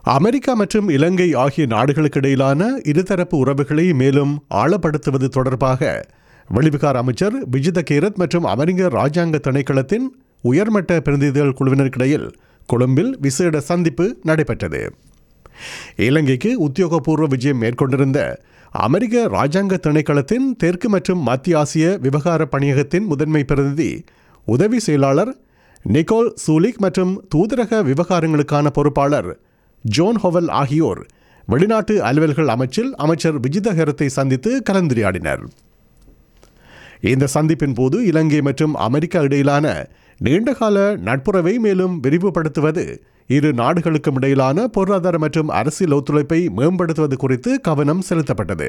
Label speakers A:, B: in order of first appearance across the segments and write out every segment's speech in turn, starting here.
A: America மற்றும் இலங்கை ஆகிய நாடுகளுக்கிடையிலான இருதரப்பு உறவுகளை மேலும் ஆழப்படுத்துவது தொடர்பாக வெளிவிகார அமைச்சர் விஜித கேரத் மற்றும் அமெரிக்க ராஜாங்க திணைக்களத்தின் உயர்மட்ட பிரதிநிதிகள் குழுவினருக்கிடையில் கொழும்பில் விசேட சந்திப்பு நடைபெற்றது இலங்கைக்கு உத்தியோகபூர்வ விஜயம் மேற்கொண்டிருந்த அமெரிக்க ராஜாங்க திணைக்களத்தின் தெற்கு மற்றும் மத்திய ஆசிய விவகார பணியகத்தின் முதன்மை பிரதிநிதி உதவி செயலாளர் நிக்கோல் சூலிக் மற்றும் தூதரக விவகாரங்களுக்கான பொறுப்பாளர் ஜோன் ஹொவல் ஆகியோர் வெளிநாட்டு அலுவல்கள் அமைச்சில் அமைச்சர் விஜித ஹெரத்தை சந்தித்து கலந்துரையாடினர் இந்த சந்திப்பின் போது இலங்கை மற்றும் அமெரிக்கா இடையிலான நீண்டகால நட்புறவை மேலும் விரிவுபடுத்துவது இரு நாடுகளுக்கும் இடையிலான பொருளாதார மற்றும் அரசியல் ஒத்துழைப்பை மேம்படுத்துவது குறித்து கவனம் செலுத்தப்பட்டது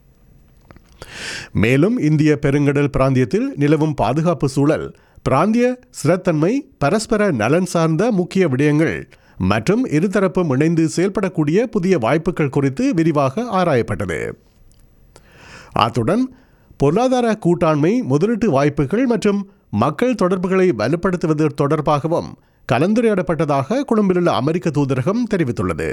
A: மேலும் இந்திய பெருங்கடல் பிராந்தியத்தில் நிலவும் பாதுகாப்பு சூழல் பிராந்திய ஸ்திரத்தன்மை பரஸ்பர நலன் சார்ந்த முக்கிய விடயங்கள் மற்றும் இருதரப்பும் இணைந்து செயல்படக்கூடிய புதிய வாய்ப்புகள் குறித்து விரிவாக ஆராயப்பட்டது அத்துடன் பொருளாதார கூட்டாண்மை முதலீட்டு வாய்ப்புகள் மற்றும் மக்கள் தொடர்புகளை வலுப்படுத்துவது தொடர்பாகவும் கலந்துரையாடப்பட்டதாக கொழும்பிலுள்ள அமெரிக்க தூதரகம் தெரிவித்துள்ளது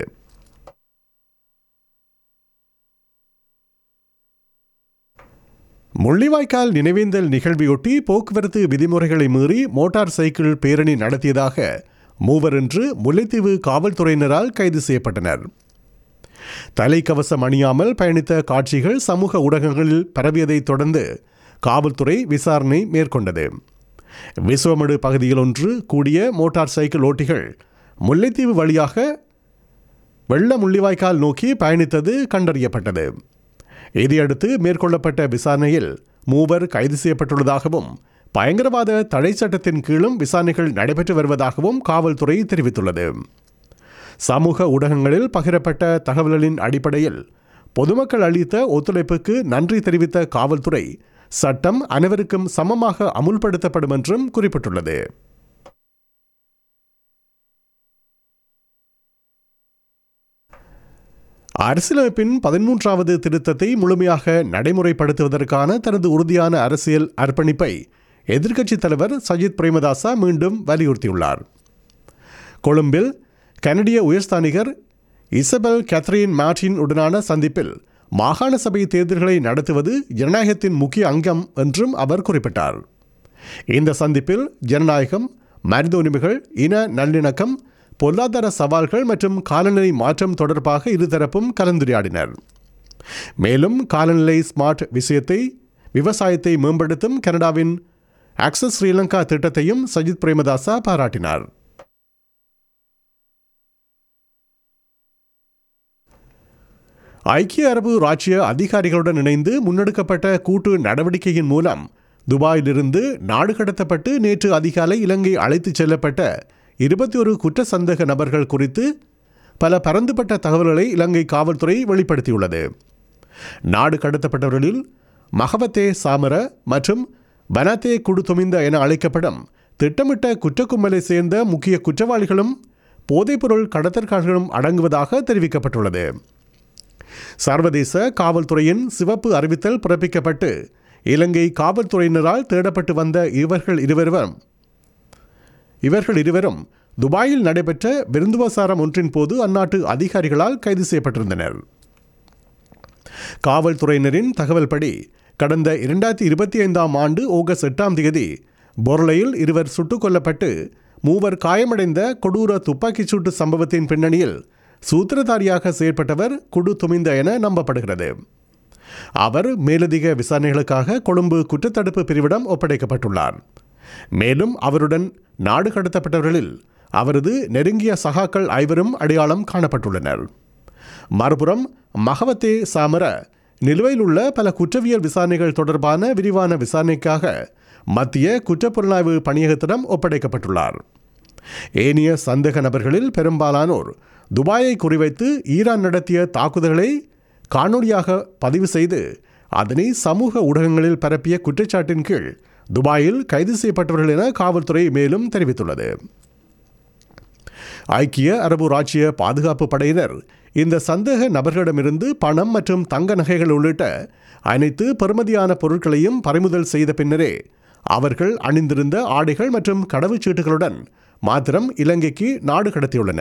A: முள்ளிவாய்க்கால் நினைவேந்தல் நிகழ்வையொட்டி போக்குவரத்து விதிமுறைகளை மீறி மோட்டார் சைக்கிள் பேரணி நடத்தியதாக மூவர் இன்று முல்லைத்தீவு காவல்துறையினரால் கைது செய்யப்பட்டனர் தலைக்கவசம் அணியாமல் பயணித்த காட்சிகள் சமூக ஊடகங்களில் பரவியதைத் தொடர்ந்து காவல்துறை விசாரணை மேற்கொண்டது விசுவமடு பகுதியில் ஒன்று கூடிய மோட்டார் சைக்கிள் ஓட்டிகள் முல்லைத்தீவு வழியாக வெள்ள முள்ளிவாய்க்கால் நோக்கி பயணித்தது கண்டறியப்பட்டது இதையடுத்து மேற்கொள்ளப்பட்ட விசாரணையில் மூவர் கைது செய்யப்பட்டுள்ளதாகவும் பயங்கரவாத தடை சட்டத்தின் கீழும் விசாரணைகள் நடைபெற்று வருவதாகவும் காவல்துறை தெரிவித்துள்ளது சமூக ஊடகங்களில் பகிரப்பட்ட தகவல்களின் அடிப்படையில் பொதுமக்கள் அளித்த ஒத்துழைப்புக்கு நன்றி தெரிவித்த காவல்துறை சட்டம் அனைவருக்கும் சமமாக அமுல்படுத்தப்படும் என்றும் குறிப்பிட்டுள்ளது அரசியலமைப்பின் பதிமூன்றாவது திருத்தத்தை முழுமையாக நடைமுறைப்படுத்துவதற்கான தனது உறுதியான அரசியல் அர்ப்பணிப்பை எதிர்க்கட்சித் தலைவர் சஜித் பிரேமதாசா மீண்டும் வலியுறுத்தியுள்ளார் கொழும்பில் கனடிய உயர்ஸ்தானிகர் இசபெல் கேத்ரின் மார்டின் உடனான சந்திப்பில் மாகாண சபை தேர்தல்களை நடத்துவது ஜனநாயகத்தின் முக்கிய அங்கம் என்றும் அவர் குறிப்பிட்டார் இந்த சந்திப்பில் ஜனநாயகம் மனித உரிமைகள் இன நல்லிணக்கம் பொருளாதார சவால்கள் மற்றும் காலநிலை மாற்றம் தொடர்பாக இருதரப்பும் கலந்துரையாடினர் மேலும் காலநிலை ஸ்மார்ட் விஷயத்தை விவசாயத்தை மேம்படுத்தும் கனடாவின் ஆக்சஸ் ஸ்ரீலங்கா திட்டத்தையும் சஜித் பிரேமதாசா பாராட்டினார் ஐக்கிய அரபு ராச்சிய அதிகாரிகளுடன் இணைந்து முன்னெடுக்கப்பட்ட கூட்டு நடவடிக்கையின் மூலம் துபாயிலிருந்து நாடு கடத்தப்பட்டு நேற்று அதிகாலை இலங்கை அழைத்துச் செல்லப்பட்ட இருபத்தி ஒரு குற்ற சந்தேக நபர்கள் குறித்து பல பரந்துபட்ட தகவல்களை இலங்கை காவல்துறை வெளிப்படுத்தியுள்ளது நாடு கடத்தப்பட்டவர்களில் மகவத்தே சாமர மற்றும் பனத்தே குடு துமிந்த என அழைக்கப்படும் திட்டமிட்ட குற்றக்கும்பலை சேர்ந்த முக்கிய குற்றவாளிகளும் போதைப்பொருள் கடத்தற்காரர்களும் அடங்குவதாக தெரிவிக்கப்பட்டுள்ளது சர்வதேச காவல்துறையின் சிவப்பு அறிவித்தல் பிறப்பிக்கப்பட்டு இலங்கை காவல்துறையினரால் தேடப்பட்டு வந்த இவர்கள் இருவரும் இவர்கள் இருவரும் துபாயில் நடைபெற்ற விருந்துவசாரம் ஒன்றின் போது அந்நாட்டு அதிகாரிகளால் கைது செய்யப்பட்டிருந்தனர் காவல்துறையினரின் தகவல்படி கடந்த இரண்டாயிரத்தி இருபத்தி ஐந்தாம் ஆண்டு ஆகஸ்ட் எட்டாம் தேதி பொருளையில் இருவர் சுட்டுக் கொல்லப்பட்டு மூவர் காயமடைந்த கொடூர துப்பாக்கிச் சூட்டு சம்பவத்தின் பின்னணியில் சூத்திரதாரியாக செயற்பட்டவர் குடு துமிந்த என நம்பப்படுகிறது அவர் மேலதிக விசாரணைகளுக்காக கொழும்பு குற்றத்தடுப்பு பிரிவிடம் ஒப்படைக்கப்பட்டுள்ளார் மேலும் அவருடன் நாடு கடத்தப்பட்டவர்களில் அவரது நெருங்கிய சகாக்கள் ஐவரும் அடையாளம் காணப்பட்டுள்ளனர் மறுபுறம் மகவத்தே சாமர நிலுவையில் உள்ள பல குற்றவியல் விசாரணைகள் தொடர்பான விரிவான விசாரணைக்காக மத்திய குற்றப்புலனாய்வு பணியகத்திடம் ஒப்படைக்கப்பட்டுள்ளார் ஏனைய சந்தேக நபர்களில் பெரும்பாலானோர் துபாயை குறிவைத்து ஈரான் நடத்திய தாக்குதல்களை காணொலியாக பதிவு செய்து அதனை சமூக ஊடகங்களில் பரப்பிய குற்றச்சாட்டின் கீழ் துபாயில் கைது செய்யப்பட்டவர்கள் என காவல்துறை மேலும் தெரிவித்துள்ளது ஐக்கிய அரபு ராச்சிய பாதுகாப்பு படையினர் இந்த சந்தேக நபர்களிடமிருந்து பணம் மற்றும் தங்க நகைகள் உள்ளிட்ட அனைத்து பெறுமதியான பொருட்களையும் பறிமுதல் செய்த பின்னரே அவர்கள் அணிந்திருந்த ஆடைகள் மற்றும் கடவுச்சீட்டுகளுடன் மாத்திரம் இலங்கைக்கு நாடு கடத்தியுள்ளனர்